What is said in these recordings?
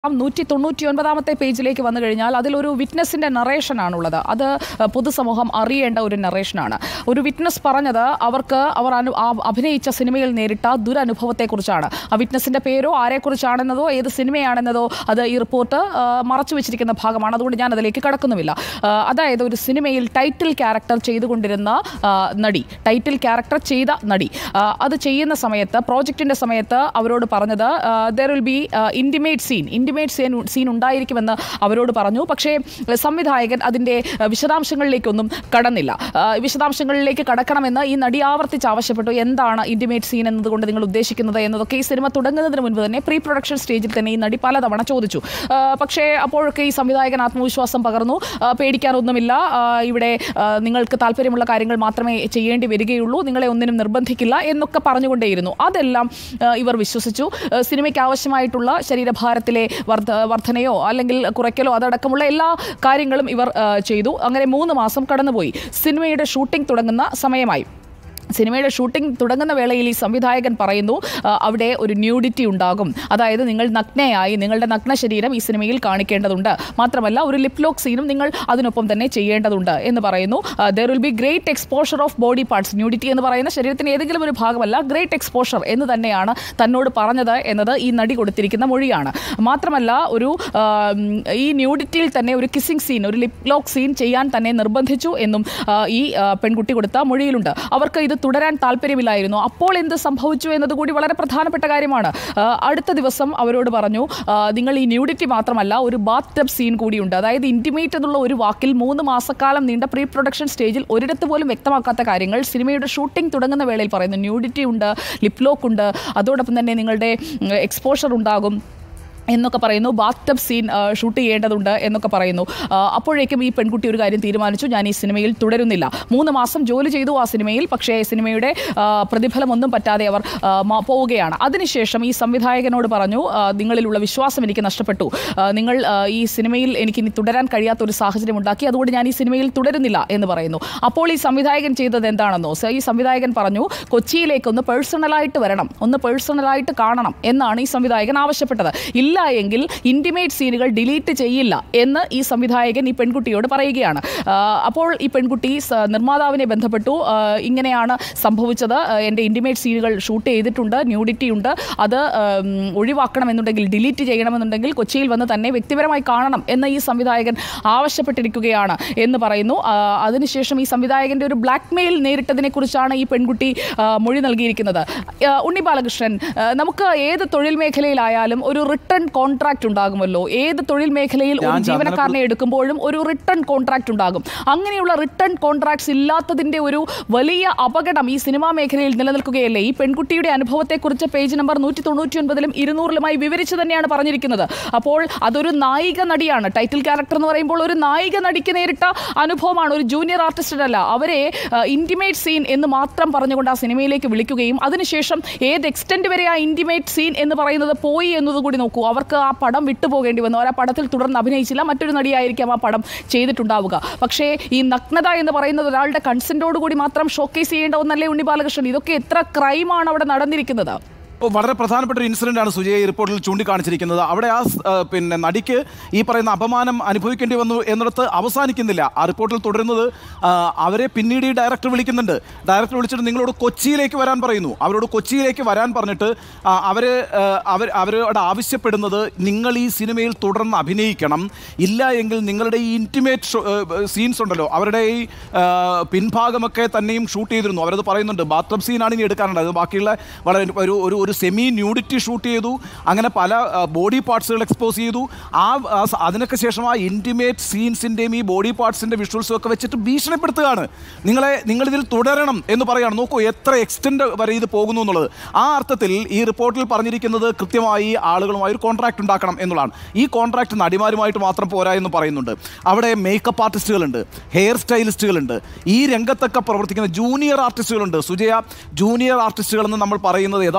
നൂറ്റി തൊണ്ണൂറ്റി ഒൻപതാമത്തെ പേജിലേക്ക് വന്നു കഴിഞ്ഞാൽ അതിലൊരു വിറ്റ്നസിന്റെ നറേഷനാണുള്ളത് അത് ഏഹ്, പൊതുസമൂഹം അറിയേണ്ട ഒരു നറേഷനാണ് ഒരു വിറ്റ്നസ് പറഞ്ഞത് അവർക്ക് അവർ അനു ആ അഭിനയിച്ച സിനിമയിൽ നേരിട്ട ദുരനുഭവത്തെക്കുറിച്ചാണ് ആ വിറ്റ്നസിന്റെ പേരോ ആരെക്കുറിച്ചാണെന്നതോ ഏത് സിനിമയാണെന്നതോ അത് ഈ റിപ്പോർട്ട് ഏഹ്, മറച്ചു വെച്ചിരിക്കുന്ന ഭാഗമാണ് അതുകൊണ്ട് ഞാൻ അതിലേക്ക് കടക്കുന്നുമില്ല ഏഹ്, അതായത് ഒരു സിനിമയിൽ ടൈറ്റിൽ ക്യാരക്ടർ ചെയ്തുകൊണ്ടിരുന്ന ആ, നടി ടൈറ്റിൽ ക്യാരക്ടർ ചെയ്ത നടി ആ, അത് ചെയ്യുന്ന സമയത്ത് പ്രോജക്റ്റിന്റെ സമയത്ത് അവരോട് പറഞ്ഞത് there will be intimate scene intimate scene scene ഉണ്ടായിരിക്കുമെന്ന് അവരോട് പറഞ്ഞു പക്ഷേ ഏഹ്, സംവിധായകൻ അതിൻ്റെ ഏഹ്, വിശദാംശങ്ങളിലേക്കൊന്നും കടന്നില്ല ആ, വിശദാംശങ്ങളിലേക്ക് കടക്കണമെന്ന് ഈ നടി ആവർത്തിച്ച് ആവശ്യപ്പെട്ടു എന്താണ് ഇൻറ്റിമേറ്റ് സീൻ എന്നതുകൊണ്ട് നിങ്ങൾ ഉദ്ദേശിക്കുന്നത് എന്നതൊക്കെ ഈ സിനിമ തുടങ്ങുന്നതിന് മുൻപ് തന്നെ പ്രീ പ്രൊഡക്ഷൻ സ്റ്റേജിൽ തന്നെ ഈ നടി പലതവണ ചോദിച്ചു ആ, പക്ഷേ അപ്പോഴൊക്കെ ഈ സംവിധായകൻ ആത്മവിശ്വാസം പകർന്നു ആ, പേടിക്കാനൊന്നുമില്ല ആ, ഇവിടെ ആ, നിങ്ങൾക്ക് താല്പര്യമുള്ള കാര്യങ്ങൾ മാത്രമേ ചെയ്യേണ്ടി വരികയുള്ളൂ നിങ്ങളെ ഒന്നിനും നിർബന്ധിക്കില്ല എന്നൊക്കെ പറഞ്ഞുകൊണ്ടേയിരുന്നു അതെല്ലാം ആ, ഇവർ വിശ്വസിച്ചു ആ, സിനിമയ്ക്ക് ആവശ്യമായിട്ടുള്ള ശരീരഭാരത്തിലെ വർധ വർധനയോ അല്ലെങ്കിൽ കുറയ്ക്കലോ അതടക്കമുള്ള എല്ലാ കാര്യങ്ങളും ഇവർ ആ, ചെയ്തു അങ്ങനെ മൂന്ന് മാസം കടന്നുപോയി സിനിമയുടെ ഷൂട്ടിംഗ് തുടങ്ങുന്ന സമയമായി സിനിമയുടെ ഷൂട്ടിംഗ് തുടങ്ങുന്ന വേളയിൽ ഈ സംവിധായകൻ പറയുന്നു ആ, അവിടെ ഒരു ന്യൂഡിറ്റി ഉണ്ടാകും അതായത് നിങ്ങൾ നഗ്നയായി നിങ്ങളുടെ നഗ്ന ശരീരം ഈ സിനിമയിൽ കാണിക്കേണ്ടതുണ്ട് മാത്രമല്ല ഒരു ലിപ് ലോക്ക് സീനും നിങ്ങൾ അതിനൊപ്പം തന്നെ ചെയ്യേണ്ടതുണ്ട് എന്ന് പറയുന്നു there will be great exposure of body parts nudity എന്ന് പറയുന്ന ശരീരത്തിന് ഏതെങ്കിലും ഒരു ഭാഗമല്ല ഗ്രേറ്റ് എക്സ്പോഷർ എന്ന് തന്നെയാണ് തന്നോട് പറഞ്ഞത് എന്നത് ഈ നടി കൊടുത്തിരിക്കുന്ന മൊഴിയാണ് മാത്രമല്ല ഒരു ആ, ഉം, ഈ ന്യൂഡിറ്റിയിൽ തന്നെ ഒരു കിസ്സിംഗ് സീൻ ഒരു ലിപ് ലോക്ക് സീൻ ചെയ്യാൻ തന്നെ നിർബന്ധിച്ചു എന്നും ആ, ഈ ആ, പെൺകുട്ടി കൊടുത്ത മൊഴിയിലുണ്ട് അവർക്ക് ഇത് തുടരാൻ താല്പര്യമില്ലായിരുന്നു അപ്പോൾ എന്ത് സംഭവിച്ചു എന്നതുകൂടി വളരെ പ്രധാനപ്പെട്ട കാര്യമാണ് ആ, അടുത്ത ദിവസം അവരോട് പറഞ്ഞു ആ, നിങ്ങൾ ഈ ന്യൂഡിറ്റി മാത്രമല്ല ഒരു ബാത്ത് ടബ് സീൻ കൂടിയുണ്ട് അതായത് ഇൻറ്റിമേറ്റ് എന്നുള്ള ഒരു വാക്കിൽ മൂന്ന് മാസക്കാലം നീണ്ട പ്രീ പ്രൊഡക്ഷൻ സ്റ്റേജിൽ ഒരിടത്ത് പോലും വ്യക്തമാക്കാത്ത കാര്യങ്ങൾ സിനിമയുടെ ഷൂട്ടിംഗ് തുടങ്ങുന്ന വേളയിൽ പറയുന്നു ന്യൂഡിറ്റി ഉണ്ട് ലിപ് ലോക്ക് ഉണ്ട് അതോടൊപ്പം തന്നെ നിങ്ങളുടെ എക്സ്പോഷർ ഉണ്ടാകും എന്നൊക്കെ പറയുന്നു ബാത്ത് ടബ് സീൻ ഷൂട്ട് ചെയ്യേണ്ടതുണ്ട് എന്നൊക്കെ പറയുന്നു ആ, അപ്പോഴേക്കും ഈ പെൺകുട്ടി ഒരു കാര്യം തീരുമാനിച്ചു ഞാൻ ഈ സിനിമയിൽ തുടരുന്നില്ല മൂന്ന് മാസം ജോലി ചെയ്തു ആ സിനിമയിൽ പക്ഷേ സിനിമയുടെ ആ, പ്രതിഫലമൊന്നും പറ്റാതെ അവർ ആ, മ- പോവുകയാണ് അതിനുശേഷം ഈ സംവിധായകനോട് പറഞ്ഞു ആ, നിങ്ങളിലുള്ള വിശ്വാസം എനിക്ക് നഷ്ടപ്പെട്ടു ആ, നിങ്ങൾ ആ, ഈ സിനിമയിൽ എനിക്ക് ഇനി തുടരാൻ കഴിയാത്ത ഒരു സാഹചര്യം ഉണ്ടാക്കി അതുകൊണ്ട് ഞാൻ ഈ സിനിമയിൽ തുടരുന്നില്ല എന്ന് പറയുന്നു അപ്പോൾ ഈ സംവിധായകൻ ചെയ്തത് എന്താണെന്നോ സ- ഈ സംവിധായകൻ പറഞ്ഞു കൊച്ചിയിലേക്ക് ഒന്ന് പേഴ്സണലായിട്ട് വരണം ഒന്ന് പേഴ്സണലായിട്ട് കാണണം എന്നാണ് ഈ സംവിധായകൻ ആവശ്യപ്പെട്ടത് ഇല്ല എങ്കിൽ ഇൻറ്റിമേറ്റ് സീനുകൾ ഡിലീറ്റ് ചെയ്യില്ല എന്ന് ഈ സംവിധായകൻ ഈ പെൺകുട്ടിയോട് പറയുകയാണ് ആ, അപ്പോൾ ഈ പെൺകുട്ടി സ- നിർമ്മാതാവിനെ ബന്ധപ്പെട്ടു ആ, ഇങ്ങനെയാണ് സംഭവിച്ചത് ആ, എൻ്റെ ഇൻറ്റിമേറ്റ് സീനുകൾ ഷൂട്ട് ചെയ്തിട്ടുണ്ട് ന്യൂഡിറ്റി ഉണ്ട് അത് ഉം, ഒഴിവാക്കണമെന്നുണ്ടെങ്കിൽ ഡിലീറ്റ് ചെയ്യണമെന്നുണ്ടെങ്കിൽ കൊച്ചിയിൽ വന്ന് തന്നെ വ്യക്തിപരമായി കാണണം എന്ന് ഈ സംവിധായകൻ ആവശ്യപ്പെട്ടിരിക്കുകയാണ് എന്ന് പറയുന്നു ആ, അതിനുശേഷം ഈ സംവിധായകൻ്റെ ഒരു ബ്ലാക്ക് മെയിൽ നേരിട്ടതിനെ കുറിച്ചാണ് ഈ പെൺകുട്ടി ആ, മൊഴി നൽകിയിരിക്കുന്നത് ആ, ഉണ്ണി ബാലകൃഷ്ണൻ ആ, നമുക്ക് ഏത് തൊഴിൽ മേഖലയിലായാലും ഒരു റിട്ടേൺ കോൺട്രാക്ട് ഉണ്ടാകുമല്ലോ ഏത് തൊഴിൽ മേഖലയിൽ ഒരു ഞാൻ ജീവനക്കാരനെ എടുക്കുമ്പോഴും ഒരു റിട്ടേൺ കോൺട്രാക്ട് ഉണ്ടാകും അങ്ങനെയുള്ള റിട്ടേൺ കോൺട്രാക്ട്സ് ഇല്ലാത്തതിന്റെ ഒരു വലിയ അപകടം ഈ സിനിമാ മേഖലയിൽ നിലനിൽക്കുകയല്ലേ ഈ പെൺകുട്ടിയുടെ അനുഭവത്തെക്കുറിച്ച് പേജ് നമ്പർ നൂറ്റി തൊണ്ണൂറ്റി ഒൻപതിലും ഇരുന്നൂറിലുമായി വിവരിച്ച് തന്നെയാണ് പറഞ്ഞിരിക്കുന്നത് അപ്പോൾ അതൊരു നായിക നടിയാണ് ടൈറ്റിൽ ക്യാരക്ടർ എന്ന് പറയുമ്പോൾ ഒരു നായിക നടിക്ക് നേരിട്ട അനുഭവമാണ് ഒരു ജൂനിയർ ആർട്ടിസ്റ്റല്ല അവരെ ഇൻറ്റിമേറ്റ് സീൻ എന്ന് മാത്രം പറഞ്ഞുകൊണ്ട് ആ സിനിമയിലേക്ക് വിളിക്കുകയും അതിനുശേഷം ഏത് എക്സ്റ്റെൻഡ് വരെ ആ ഇൻറ്റിമേറ്റ് സീൻ എന്ന് പറയുന്നത് പോയി എന്നതുകൂടി നോക്കൂ അവർക്ക് ആ പടം വിട്ടുപോകേണ്ടി വന്നു അവർ ആ പടത്തിൽ തുടർന്ന് അഭിനയിച്ചില്ല മറ്റൊരു നടിയായിരിക്കാം ആ പടം ചെയ്തിട്ടുണ്ടാവുക പക്ഷേ ഈ നഗ്നത എന്ന് പറയുന്നത് ഒരാളുടെ കൺസെൻറ്റോട് കൂടി മാത്രം ഷോക്കേസ് ചെയ്യേണ്ട ഒന്നല്ലേ ഉണ്ണി ബാലകൃഷ്ണൻ ഇതൊക്കെ എത്ര ക്രൈമാണ് അവിടെ നടന്നിരിക്കുന്നത് ഓ, വളരെ പ്രധാനപ്പെട്ട ഒരു ഇൻസിഡന്റ് ആണ് സുജയ ഈ റിപ്പോർട്ടിൽ ചൂണ്ടിക്കാണിച്ചിരിക്കുന്നത് അവിടെ ആ സ്- ആ, പിന്നെ നടിക്ക് ഈ പറയുന്ന അപമാനം അനുഭവിക്കേണ്ടി വന്നു എന്നിടത്ത് അവസാനിക്കുന്നില്ല ആ റിപ്പോർട്ടിൽ തുടരുന്നത് ആ, അവരെ പിന്നീട് ഈ ഡയറക്ടർ വിളിക്കുന്നുണ്ട് ഡയറക്ടർ വിളിച്ചിട്ട് നിങ്ങളോട് കൊച്ചിയിലേക്ക് വരാൻ പറയുന്നു അവരോട് കൊച്ചിയിലേക്ക് വരാൻ പറഞ്ഞിട്ട് ആ, അവര് ആ, അവർ അവരോട് ആവശ്യപ്പെടുന്നത് നിങ്ങൾ ഈ സിനിമയിൽ തുടർന്ന് അഭിനയിക്കണം ഇല്ല എങ്കിൽ നിങ്ങളുടെ ഈ ഇൻറ്റിമേറ്റ് സീൻസ് ഉണ്ടല്ലോ അവരുടെ ഈ ആ, പിൻഭാഗമൊക്കെ തന്നെയും ഷൂട്ട് ചെയ്തിരുന്നു അവരത് പറയുന്നുണ്ട് ബാത്റൂം സീനാണ് ഇനി എടുക്കാനുള്ളത് ബാക്കിയുള്ള വളരെ ഒരു ഒരു ഒരു സെമി ന്യൂഡിറ്റി ഷൂട്ട് ചെയ്തു അങ്ങനെ പല ബോഡി പാർട്സുകൾ എക്സ്പോസ് ചെയ്തു ആ ആ സ- അതിനൊക്കെ ശേഷം ആ ഇൻറ്റിമേറ്റ് സീൻസിൻ്റെയും ഈ ബോഡി പാർട്സിൻ്റെ വിഷ്വൽസും ഒക്കെ വെച്ചിട്ട് ഭീഷണിപ്പെടുത്തുകയാണ് നിങ്ങളെ നിങ്ങളിതിൽ തുടരണം എന്ന് പറയുകയാണ് നോക്കൂ എത്ര എക്സ്റ്റെൻഡ് വരെ ഇത് പോകുന്നു എന്നുള്ളത് ആ അർത്ഥത്തിൽ ഈ റിപ്പോർട്ടിൽ പറഞ്ഞിരിക്കുന്നത് കൃത്യമായി ആളുകളുമായി ഒരു കോൺട്രാക്ട് ഉണ്ടാക്കണം എന്നുള്ളതാണ് ഈ കോൺട്രാക്ട് നടിമാരുമായിട്ട് മാത്രം പോരാ എന്ന് പറയുന്നുണ്ട് അവിടെ മേക്കപ്പ് ആർട്ടിസ്റ്റുകളുണ്ട് ഹെയർ സ്റ്റൈലിസ്റ്റുകളുണ്ട് ഈ രംഗത്തൊക്കെ പ്രവർത്തിക്കുന്ന ജൂനിയർ ആർട്ടിസ്റ്റുകളുണ്ട് സുജയ ജൂനിയർ ആർട്ടിസ്റ്റുകൾ എന്ന് നമ്മൾ പറയുന്നത് യഥാർത്ഥത്തിൽ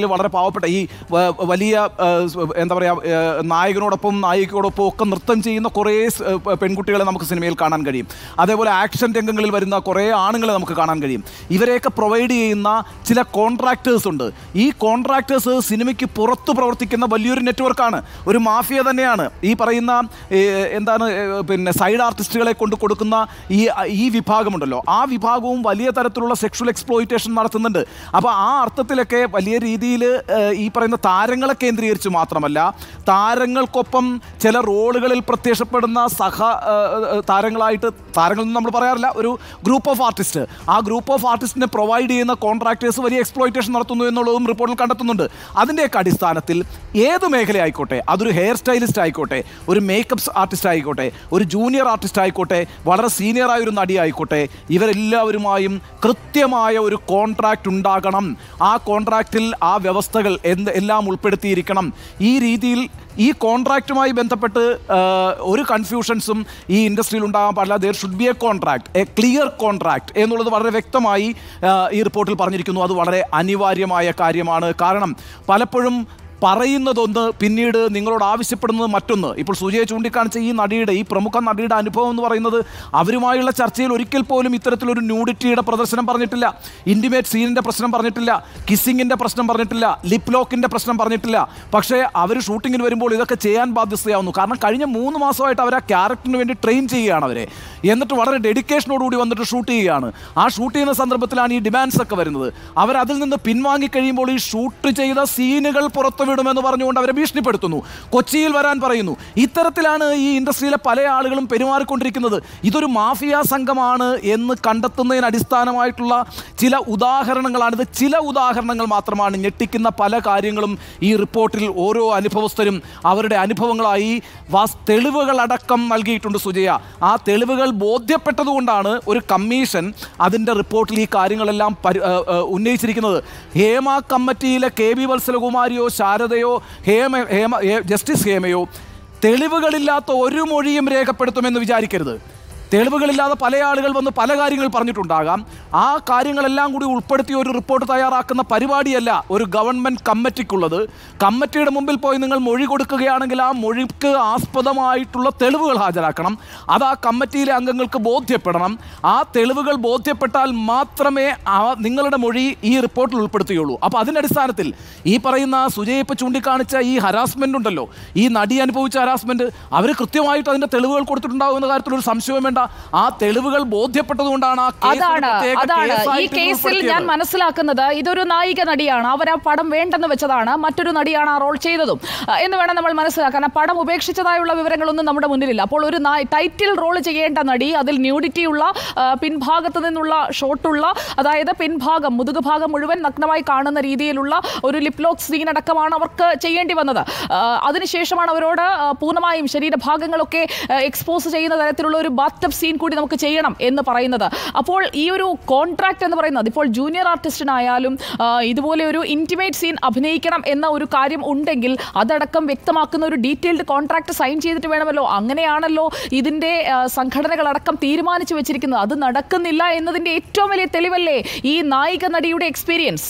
വളരെ പാവപ്പെട്ട ഈ വ- വലിയ ആ, സ്- എന്താ പറയുക നായകനോടൊപ്പം നായികയോടൊപ്പം ഒക്കെ നൃത്തം ചെയ്യുന്ന കുറേ സ്- ഏ, പ- പെൺകുട്ടികളെ നമുക്ക് സിനിമയിൽ കാണാൻ കഴിയും അതേപോലെ ആക്ഷൻ രംഗങ്ങളിൽ വരുന്ന കുറേ ആണുങ്ങളെ നമുക്ക് കാണാൻ കഴിയും ഇവരെയൊക്കെ പ്രൊവൈഡ് ചെയ്യുന്ന ചില കോൺട്രാക്ടേഴ്സ് ഉണ്ട് ഈ കോൺട്രാക്ടേഴ്സ് സിനിമയ്ക്ക് പുറത്ത് പ്രവർത്തിക്കുന്ന വലിയൊരു നെറ്റ്വർക്കാണ് ഒരു മാഫിയ തന്നെയാണ് ഈ പറയുന്ന ഏ, എന്താണ് ഏ, പിന്നെ സൈഡ് ആർട്ടിസ്റ്റുകളെ കൊണ്ട് കൊടുക്കുന്ന ഈ ഈ വിഭാഗമുണ്ടല്ലോ ആ വിഭാഗവും വലിയ തരത്തിലുള്ള സെക്ഷൽ എക്സ്പ്ലോയിറ്റേഷൻ നടത്തുന്നുണ്ട് അപ്പോൾ ആ അർത്ഥത്തിലൊക്കെ വലിയ രീതിയിൽ ഈ പറയുന്ന താരങ്ങളെ കേന്ദ്രീകരിച്ച് മാത്രമല്ല താരങ്ങൾക്കൊപ്പം ചില റോളുകളിൽ പ്രത്യക്ഷപ്പെടുന്ന സഹ ഏ, ഏ, താരങ്ങളായിട്ട് താരങ്ങളെന്ന് നമ്മൾ പറയാറില്ല ഒരു ഗ്രൂപ്പ് ഓഫ് ആർട്ടിസ്റ്റ് ആ ഗ്രൂപ്പ് ഓഫ് ആർട്ടിസ്റ്റിനെ പ്രൊവൈഡ് ചെയ്യുന്ന കോൺട്രാക്ടേഴ്സ് വലിയ എക്സ്പ്ലോയിറ്റേഷൻ നടത്തുന്നു എന്നുള്ളതും റിപ്പോർട്ടിൽ കണ്ടെത്തുന്നുണ്ട് അതിൻ്റെയൊക്കെ അടിസ്ഥാനത്തിൽ ഏത് മേഖല ആയിക്കോട്ടെ അതൊരു ഹെയർ സ്റ്റൈലിസ്റ്റ് ആയിക്കോട്ടെ ഒരു മേക്കപ്പ് ആർട്ടിസ്റ്റ് ആയിക്കോട്ടെ ഒരു ജൂനിയർ ആർട്ടിസ്റ്റ് ആയിക്കോട്ടെ വളരെ സീനിയറായ ഒരു നടി ആയിക്കോട്ടെ ഇവരെല്ലാവരുമായും കൃത്യമായ ഒരു കോൺട്രാക്റ്റ് ഉണ്ടാകണം ആ കോൺട്രാക്റ്റിൽ ആ വ്യവസ്ഥകൾ എന്ത് എല്ലാം ഉൾപ്പെടുത്തിയിരിക്കണം ഈ രീതിയിൽ ഈ കോൺട്രാക്റ്റുമായി ബന്ധപ്പെട്ട് ആ, ഒരു കൺഫ്യൂഷൻസും ഈ ഇൻഡസ്ട്രിയിൽ ഉണ്ടാകാൻ പാടില്ല there should be a contract a clear contract എന്നുള്ളത് വളരെ വ്യക്തമായി ആ, ഈ റിപ്പോർട്ടിൽ പറഞ്ഞിരിക്കുന്നു അത് വളരെ അനിവാര്യമായ കാര്യമാണ് കാരണം പലപ്പോഴും പറയുന്നതൊന്ന് പിന്നീട് നിങ്ങളോട് ആവശ്യപ്പെടുന്നത് മറ്റൊന്ന് ഇപ്പോൾ സുജയെ ചൂണ്ടിക്കാണിച്ച ഈ നടിയുടെ ഈ പ്രമുഖ നടിയുടെ അനുഭവം എന്ന് പറയുന്നത് അവരുമായുള്ള ചർച്ചയിൽ ഒരിക്കൽ പോലും ഇത്തരത്തിലൊരു ന്യൂഡിറ്റിയുടെ പ്രദർശനം പറഞ്ഞിട്ടില്ല ഇൻറ്റിമേറ്റ് സീനിൻ്റെ പ്രശ്നം പറഞ്ഞിട്ടില്ല കിസ്സിങ്ങിൻ്റെ പ്രശ്നം പറഞ്ഞിട്ടില്ല ലിപ് ലോക്കിൻ്റെ പ്രശ്നം പറഞ്ഞിട്ടില്ല പക്ഷേ അവർ ഷൂട്ടിങ്ങിന് വരുമ്പോൾ ഇതൊക്കെ ചെയ്യാൻ ബാധ്യസ്ഥയാവുന്നു കാരണം കഴിഞ്ഞ മൂന്ന് മാസമായിട്ട് അവർ ആ ക്യാരക്ടറിന് വേണ്ടി ട്രെയിൻ ചെയ്യുകയാണ് അവരെ എന്നിട്ട് വളരെ ഡെഡിക്കേഷനോടുകൂടി വന്നിട്ട് ഷൂട്ട് ചെയ്യുകയാണ് ആ ഷൂട്ട് ചെയ്യുന്ന സന്ദർഭത്തിലാണ് ഈ ഡിമാൻഡ്സ് ഒക്കെ വരുന്നത് അവർ അതിൽ നിന്ന് പിൻവാങ്ങി കഴിയുമ്പോൾ ഈ ഷൂട്ട് ചെയ്ത സീനുകൾ പുറത്തുവിടുമെന്ന് പറഞ്ഞുകൊണ്ട് അവരെ ഭീഷണിപ്പെടുത്തുന്നു കൊച്ചിയിൽ വരാൻ പറയുന്നു ഇത്തരത്തിലാണ് ഈ ഇൻഡസ്ട്രിയിലെ പല ആളുകളും പെരുമാറിക്കൊണ്ടിരിക്കുന്നത് ഇതൊരു മാഫിയ സംഘമാണ് എന്ന് കണ്ടെത്തുന്നതിന് അടിസ്ഥാനമായിട്ടുള്ള ചില ഉദാഹരണങ്ങളാണിത് ചില ഉദാഹരണങ്ങൾ മാത്രമാണ് ഞെട്ടിക്കുന്ന പല കാര്യങ്ങളും ഈ റിപ്പോർട്ടിൽ ഓരോ അനുഭവസ്ഥരും അവരുടെ അനുഭവങ്ങളായി വാസ് തെളിവുകളടക്കം നൽകിയിട്ടുണ്ട് സുജയ ആ തെളിവുകൾ ബോധ്യപ്പെട്ടതുകൊണ്ടാണ് ഒരു കമ്മീഷൻ അതിൻ്റെ റിപ്പോർട്ടിൽ ഈ കാര്യങ്ങളെല്ലാം പരി ഏ, ഏ, ഉന്നയിച്ചിരിക്കുന്നത് ഹേമ കമ്മിറ്റിയിലെ കെ വി വത്സലകുമാരിയോ ശാരദയോ ഹേമ ഹേമ ഹേ- ജസ്റ്റിസ് ഹേമയോ തെളിവുകളില്ലാത്ത ഒരു മൊഴിയും രേഖപ്പെടുത്തുമെന്ന് വിചാരിക്കരുത് തെളിവുകളില്ലാതെ പല ആളുകൾ വന്ന് പല കാര്യങ്ങൾ പറഞ്ഞിട്ടുണ്ടാകാം ആ കാര്യങ്ങളെല്ലാം കൂടി ഉൾപ്പെടുത്തി ഒരു റിപ്പോർട്ട് തയ്യാറാക്കുന്ന പരിപാടിയല്ല ഒരു ഗവൺമെൻറ് കമ്മിറ്റിക്കുള്ളത് കമ്മിറ്റിയുടെ മുമ്പിൽ പോയി നിങ്ങൾ മൊഴി കൊടുക്കുകയാണെങ്കിൽ ആ മൊഴിക്ക് ആസ്പദമായിട്ടുള്ള തെളിവുകൾ ഹാജരാക്കണം അത് ആ കമ്മിറ്റിയിലെ അംഗങ്ങൾക്ക് ബോധ്യപ്പെടണം ആ തെളിവുകൾ ബോധ്യപ്പെട്ടാൽ മാത്രമേ ആ നിങ്ങളുടെ മൊഴി ഈ റിപ്പോർട്ടിൽ ഉൾപ്പെടുത്തുകയുള്ളൂ അപ്പോൾ അതിൻ്റെ അടിസ്ഥാനത്തിൽ ഈ പറയുന്ന സുജയ് ഇപ്പം ചൂണ്ടിക്കാണിച്ച ഈ ഹരാസ്മെൻ്റ് ഉണ്ടല്ലോ ഈ നടി അനുഭവിച്ച ഹരാസ്മെൻറ്റ് അവർ കൃത്യമായിട്ട് അതിൻ്റെ തെളിവുകൾ കൊടുത്തിട്ടുണ്ടാകുന്ന കാര്യത്തിൽ ഒരു സംശയം വേണ്ട ആ തെളിവുകൾ ബോധ്യപ്പെട്ടതുകൊണ്ടാണ് ആ കേസ് ഒരു അതാണ് പ്രത്യേക അതാണ് ഈ കേസായിട്ട് കേസിൽ ഞാൻ ഉൾപ്പെടുത്തിയത്. മനസ്സിലാക്കുന്നത് ഇതൊരു നായിക നടിയാണ് അവർ ആ പടം വേണ്ടെന്ന് വെച്ചതാണ് മറ്റൊരു നടിയാണ് ആ റോൾ ചെയ്തതും ആ, എന്ന് വേണം നമ്മൾ മനസ്സിലാക്കാൻ ആ പടം ഉപേക്ഷിച്ചതായുള്ള വിവരങ്ങളൊന്നും നമ്മുടെ മുന്നിലില്ല അപ്പോൾ ഒരു നാ- ടൈറ്റിൽ റോൾ ചെയ്യേണ്ട നടി അതിൽ ന്യൂഡിറ്റി ഉള്ള ആ, പിൻഭാഗത്ത് നിന്നുള്ള ഷോട്ടുള്ള അതായത് പിൻഭാഗം മുതുക് ഭാഗം മുഴുവൻ നഗ്നമായി കാണുന്ന രീതിയിലുള്ള ഒരു ലിപ് ലോക്ക് സീൻ അടക്കമാണ് അവർക്ക് ചെയ്യേണ്ടി വന്നത് ആ, അതിനുശേഷമാണ് അവരോട് ആ, പൂർണ്ണമായും ശരീരഭാഗങ്ങളൊക്കെ എക്സ്പോസ് ചെയ്യുന്ന തരത്തിലുള്ള ഒരു ബാത്ത് സീൻ കൂടി നമുക്ക് ചെയ്യണം എന്ന് പറയുന്നത് അപ്പോൾ ഈ ഒരു കോൺട്രാക്ട് എന്ന് പറയുന്നത് ഇപ്പോൾ ജൂനിയർ ആർട്ടിസ്റ്റിനായാലും ആ, ഇതുപോലെ ഒരു ഇൻറ്റിമേറ്റ് സീൻ അഭിനയിക്കണം എന്ന ഒരു കാര്യം ഉണ്ടെങ്കിൽ അതടക്കം വ്യക്തമാക്കുന്ന ഒരു ഡീറ്റെയിൽഡ് കോൺട്രാക്ട് സൈൻ ചെയ്തിട്ട് വേണമല്ലോ അങ്ങനെയാണല്ലോ ഇതിൻ്റെ ആ, സംഘടനകളടക്കം തീരുമാനിച്ചു വെച്ചിരിക്കുന്നത് അത് നടക്കുന്നില്ല എന്നതിൻ്റെ ഏറ്റവും വലിയ തെളിവല്ലേ ഈ നായിക നടിയുടെ എക്സ്പീരിയൻസ്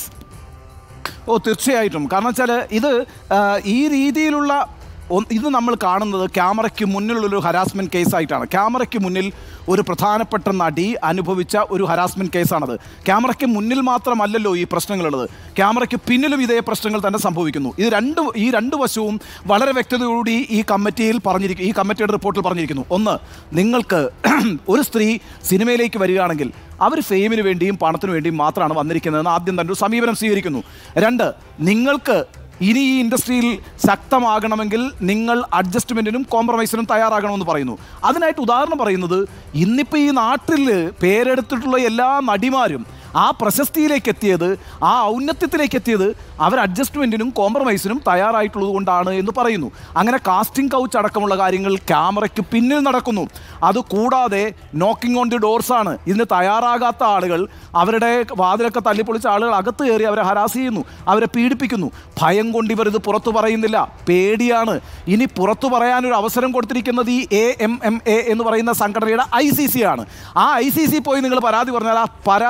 ഓ തീർച്ചയായിട്ടും കാരണം വെച്ചാൽ ഇത് ആ, ഈ രീതിയിലുള്ള ഒന്ന് ഇത് നമ്മൾ കാണുന്നത് ക്യാമറയ്ക്ക് മുന്നിലുള്ളൊരു ഹരാസ്മെൻറ്റ് കേസായിട്ടാണ് ക്യാമറയ്ക്ക് മുന്നിൽ ഒരു പ്രധാനപ്പെട്ട നടി അനുഭവിച്ച ഒരു ഹരാസ്മെൻറ്റ് കേസാണത് ക്യാമറയ്ക്ക് മുന്നിൽ മാത്രമല്ലല്ലോ ഈ പ്രശ്നങ്ങളുള്ളത് ക്യാമറയ്ക്ക് പിന്നിലും ഇതേ പ്രശ്നങ്ങൾ തന്നെ സംഭവിക്കുന്നു ഇത് രണ്ട് ഈ രണ്ട് വശവും വളരെ വ്യക്തതയോടുകൂടി ഈ കമ്മിറ്റിയിൽ പറഞ്ഞിരിക്കും ഈ കമ്മിറ്റിയുടെ റിപ്പോർട്ടിൽ പറഞ്ഞിരിക്കുന്നു ഒന്ന് നിങ്ങൾക്ക് ഒരു സ്ത്രീ സിനിമയിലേക്ക് വരികയാണെങ്കിൽ അവർ ഫെയിമിന് വേണ്ടിയും പണത്തിനു വേണ്ടിയും മാത്രമാണ് വന്നിരിക്കുന്നതെന്ന് ആദ്യം തന്നെ ഒരു സമീപനം സ്വീകരിക്കുന്നു രണ്ട് നിങ്ങൾക്ക് ഇനി ഈ ഇൻഡസ്ട്രിയിൽ ശക്തമാകണമെങ്കിൽ നിങ്ങൾ അഡ്ജസ്റ്റ്മെൻറ്റിനും കോംപ്രമൈസിനും തയ്യാറാകണമെന്ന് പറയുന്നു അതിനായിട്ട് ഉദാഹരണം പറയുന്നത് ഇന്നിപ്പോൾ ഈ നാട്ടിൽ പേരെടുത്തിട്ടുള്ള എല്ലാ നടിമാരും ആ പ്രശസ്തിയിലേക്ക് എത്തിയത് ആ ഔന്നത്യത്തിലേക്ക് എത്തിയത് അവർ അഡ്ജസ്റ്റ്മെൻറ്റിനും കോംപ്രമൈസിനും തയ്യാറായിട്ടുള്ളത് കൊണ്ടാണ് എന്ന് പറയുന്നു അങ്ങനെ കാസ്റ്റിംഗ് കൗച്ച് അടക്കമുള്ള കാര്യങ്ങൾ ക്യാമറയ്ക്ക് പിന്നിൽ നടക്കുന്നു അത് കൂടാതെ നോക്കിംഗ് ഓൺ ദി ഡോർസ് ആണ് ഇതിന് തയ്യാറാകാത്ത ആളുകൾ അവരുടെ വാതിലൊക്കെ തല്ലിപ്പൊളിച്ച ആളുകൾ അകത്ത് കയറി അവരെ ഹരാസ് ചെയ്യുന്നു അവരെ പീഡിപ്പിക്കുന്നു ഭയം കൊണ്ട് ഇവർ ഇത് പുറത്തു പറയുന്നില്ല പേടിയാണ് ഇനി പുറത്തു പറയാനൊരു അവസരം കൊടുത്തിരിക്കുന്നത് ഈ എ എം എം എ എന്ന് പറയുന്ന സംഘടനയുടെ ഐ സി സി ആണ് ആ ഐ സി സി പോയി നിങ്ങൾ പരാതി പറഞ്ഞാൽ ആ പരാതി പറയുന്ന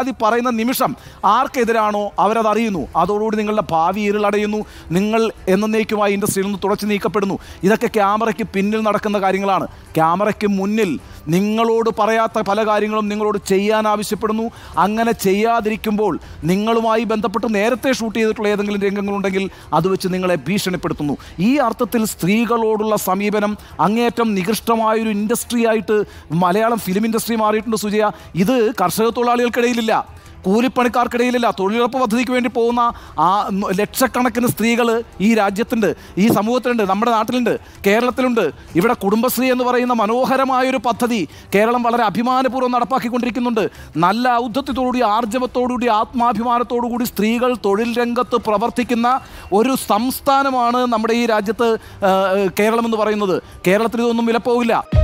പറയുന്ന നിമിഷം ആർക്കെതിരാണോ അവരത് അറിയുന്നു അതോടുകൂടി നിങ്ങളുടെ ഭാവി ഇരുളടയുന്നു നിങ്ങൾ എന്നേക്കുമായി ഇൻഡസ്ട്രിയിൽ നിന്ന് തുടച്ചു നീക്കപ്പെടുന്നു ഇതൊക്കെ ക്യാമറയ്ക്ക് പിന്നിൽ നടക്കുന്ന കാര്യങ്ങളാണ് ക്യാമറയ്ക്ക് മുന്നിൽ നിങ്ങളോട് പറയാത്ത പല കാര്യങ്ങളും നിങ്ങളോട് ചെയ്യാൻ ആവശ്യപ്പെടുന്നു അങ്ങനെ ചെയ്യാതിരിക്കുമ്പോൾ നിങ്ങളുമായി ബന്ധപ്പെട്ട് നേരത്തെ ഷൂട്ട് ചെയ്തിട്ടുള്ള ഏതെങ്കിലും രംഗങ്ങളുണ്ടെങ്കിൽ അത് വെച്ച് നിങ്ങളെ ഭീഷണിപ്പെടുത്തുന്നു ഈ അർത്ഥത്തിൽ സ്ത്രീകളോടുള്ള സമീപനം അങ്ങേയറ്റം നികൃഷ്ടമായൊരു ഇൻഡസ്ട്രി ആയിട്ട് മലയാളം ഫിലിം ഇൻഡസ്ട്രി മാറിയിട്ടുണ്ട് സുജയ ഇത് കർഷക തൊഴിലാളികൾക്കിടയിലില്ല കൂലിപ്പണിക്കാർക്കിടയിലില്ല തൊഴിലുറപ്പ് പദ്ധതിക്ക് വേണ്ടി പോകുന്ന ആ ന- ലക്ഷക്കണക്കിന് സ്ത്രീകൾ ഈ രാജ്യത്തുണ്ട് ഈ സമൂഹത്തിലുണ്ട് നമ്മുടെ നാട്ടിലുണ്ട് കേരളത്തിലുണ്ട് ഇവിടെ കുടുംബശ്രീ എന്ന് പറയുന്ന മനോഹരമായൊരു പദ്ധതി കേരളം വളരെ അഭിമാനപൂർവ്വം നടപ്പാക്കിക്കൊണ്ടിരിക്കുന്നുണ്ട് നല്ല ഔദ്ധത്യത്തോടുകൂടി ആർജവത്തോടുകൂടി ആത്മാഭിമാനത്തോടുകൂടി സ്ത്രീകൾ തൊഴിൽ രംഗത്ത് പ്രവർത്തിക്കുന്ന ഒരു സംസ്ഥാനമാണ് നമ്മുടെ ഈ രാജ്യത്ത് ആ, കേരളം എന്ന് പറയുന്നത് കേരളത്തിൽ ഇതൊന്നും വിലപ്പോവില്ല